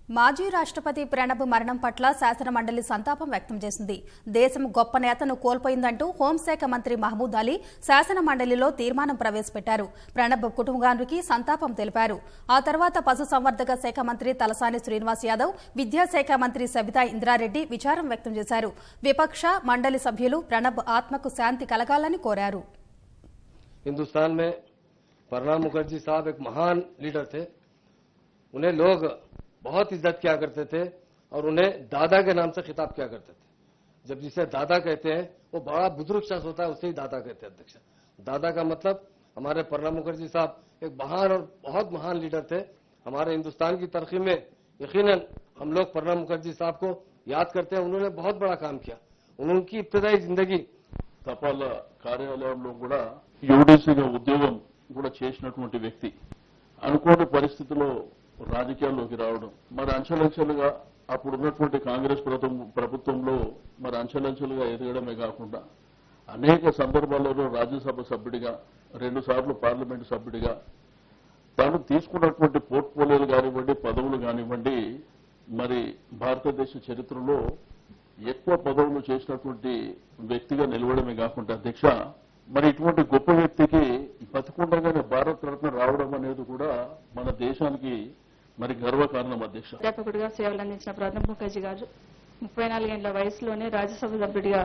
మాజీ రాష్ట్రపతి ప్రణబ్ మరణం పట్ల శాసనమండలి సంతాపం వ్యక్తం చేసింది దేశం గొప్ప నేతను కోల్పోయిందంటూ హోంశాఖ మంత్రి మహమూద్ అలీ శాసనమండలిలో తీర్మానం ప్రవేశపెట్టారు ప్రణబ్ కుటుంబానికి సంతాపం తెలిపారు ఆ తర్వాత పశుసంవర్ధక శాఖ మంత్రి తలసాని శ్రీనివాస్ యాదవ్ విద్యాశాఖ మంత్రి సబితా ఇంద్రారెడ్డి విచారం వ్యక్తం చేశారు విపక్ష మండలి సభ్యులు ప్రణబ్ ఆత్మకు శాంతి కలగాలని కోరారు हिंदुस्तान में प्रणब मुखर्जी साहब एक महान लीडर थे उन्हें लोग बहुत इज्जत किया करते थे और उन्हें दादा के नाम से खिताब किया करते थे जब जिसे दादा कहते हैं वो बड़ा बुजुर्ग शख्स होता है उसे ही दादा कहते हैं अध्यक्ष दादा का मतलब हमारे प्रणब मुखर्जी साहब एक महान और बहुत महान लीडर थे हमारे हिंदुस्तान की तरक्की में यकीनन हम लोग प्रणब मुखर्जी साहब को याद करते हैं उन्होंने बहुत बड़ा काम किया उनकी इब्तदाई जिंदगी తపాలా కార్యాలయంలో కూడా యూడీసీగా ఉద్యోగం కూడా చేసినటువంటి వ్యక్తి అనుకోని పరిస్థితిలో రాజకీయాల్లోకి రావడం మరి అంచెలంచెలుగా అప్పుడు ఉన్నటువంటి కాంగ్రెస్ ప్రభుత్వం- ప్రభుత్వంలో మరి అంచెలంచెలుగా ఎదగడమే కాకుండా అనేక సందర్భాలలో రాజ్యసభ సభ్యుడిగా రెండు సార్లు పార్లమెంటు సభ్యుడిగా తాను తీసుకున్నటువంటి పోర్ట్ఫోలియోలు కానివ్వండి పదవులు కానివ్వండి మరి భారతదేశ చరిత్రలో ఎక్కువ పదవులు చేసినటువంటి వ్యక్తిగా నిలవడమే కాకుండా అధ్యక్ష మరి ఇటువంటి గొప్ప వ్యక్తికి బతికుండగానే భారత రత్న రావడం అనేది కూడా మన దేశానికి మరి గర్వకారణం అధ్యక్ష అధ్యాపకుడిగా సేవలు అందించిన ప్రణబ్ ముఖర్జీ గారు ముప్పై నాలుగేళ్ల వయసులోనే రాజ్యసభ సభ్యుడిగా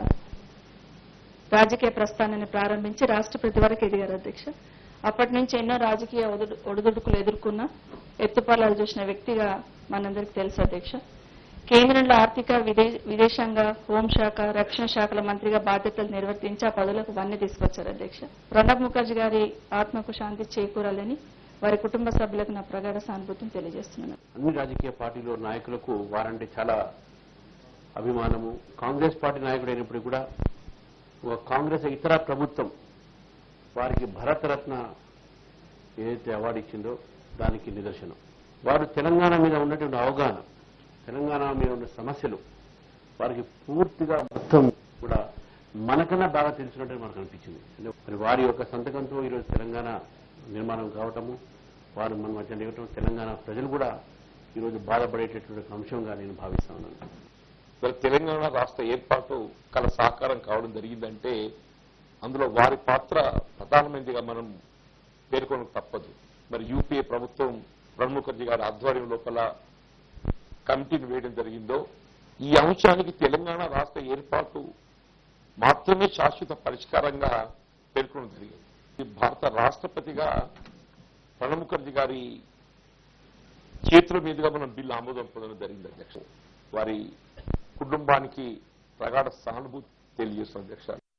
రాజకీయ ప్రస్థానాన్ని ప్రారంభించి రాష్ట్రపతి వరకు ఎదిగారు అధ్యక్ష అప్పటి నుంచి ఎన్నో రాజకీయ ఒదుడు- ఒడిదుడుకులు ఎదుర్కొన్న ఎత్తుపల్లాలు చూసిన వ్యక్తిగా మనందరికీ తెలుసు అధ్యక్ష కేంద్రంలో ఆర్థిక విదే- విదేశాంగ హోంశాఖ రక్షణ శాఖల మంత్రిగా బాధ్యతలు నిర్వర్తించి ఆ పదవులకు వన్నీ తీసుకొచ్చారు అధ్యక్ష ప్రణబ్ ముఖర్జీ గారి ఆత్మకు శాంతి చేకూరాలని వారి కుటుంబ సభ్యులకు నా ప్రగాఢ సానుభూతిని తెలియజేస్తున్నాను అన్ని రాజకీయ పార్టీలో నాయకులకు వారంటే చాలా అభిమానము కాంగ్రెస్ పార్టీ నాయకుడు అయినప్పుడు కూడా ఒక కాంగ్రెస్ ఇతర ప్రభుత్వం వారికి భరతరత్న ఏదైతే అవార్డు ఇచ్చిందో దానికి నిదర్శనం వారు తెలంగాణ మీద ఉన్నటువంటి అవగాహన తెలంగాణ మీద ఉన్న సమస్యలు వారికి పూర్తిగా మొత్తం కూడా మనకన్నా బాగా తెలిసినట్టు మనకు అనిపించింది మరి వారి యొక్క సంతకంతో ఈరోజు తెలంగాణ నిర్మాణం కావటము వారు మన మధ్య నిలవటం తెలంగాణ ప్రజలు కూడా ఈరోజు బాధపడేటటువంటి ఒక అంశంగా నేను భావిస్తా ఉన్నాను మరి తెలంగాణ రాష్ట్ర ఏర్పాటు కల సాకారం కావడం జరిగిందంటే అందులో వారి పాత్ర ప్రధానమైనదిగా మనం పేర్కొనక తప్పదు మరి యూపీఏ ప్రభుత్వం ప్రణబ్ ముఖర్జీ గారి ఆధ్వర్యం లోపల కమిటీని వేయడం జరిగిందో ఈ అంశానికి తెలంగాణ రాష్ట్ర ఏర్పాటు మాత్రమే శాశ్వత పరిష్కారంగా పేర్కొనడం జరిగింది ఈ భారత రాష్ట్రపతిగా ప్రణబ్ ముఖర్జీ గారి చేతుల మీదుగా మనం బిల్లు ఆమోదం పొందడం జరిగింది అధ్యక్ష వారి కుటుంబానికి ప్రగాఢ సానుభూతి తెలియజేస్తుంది అధ్యక్ష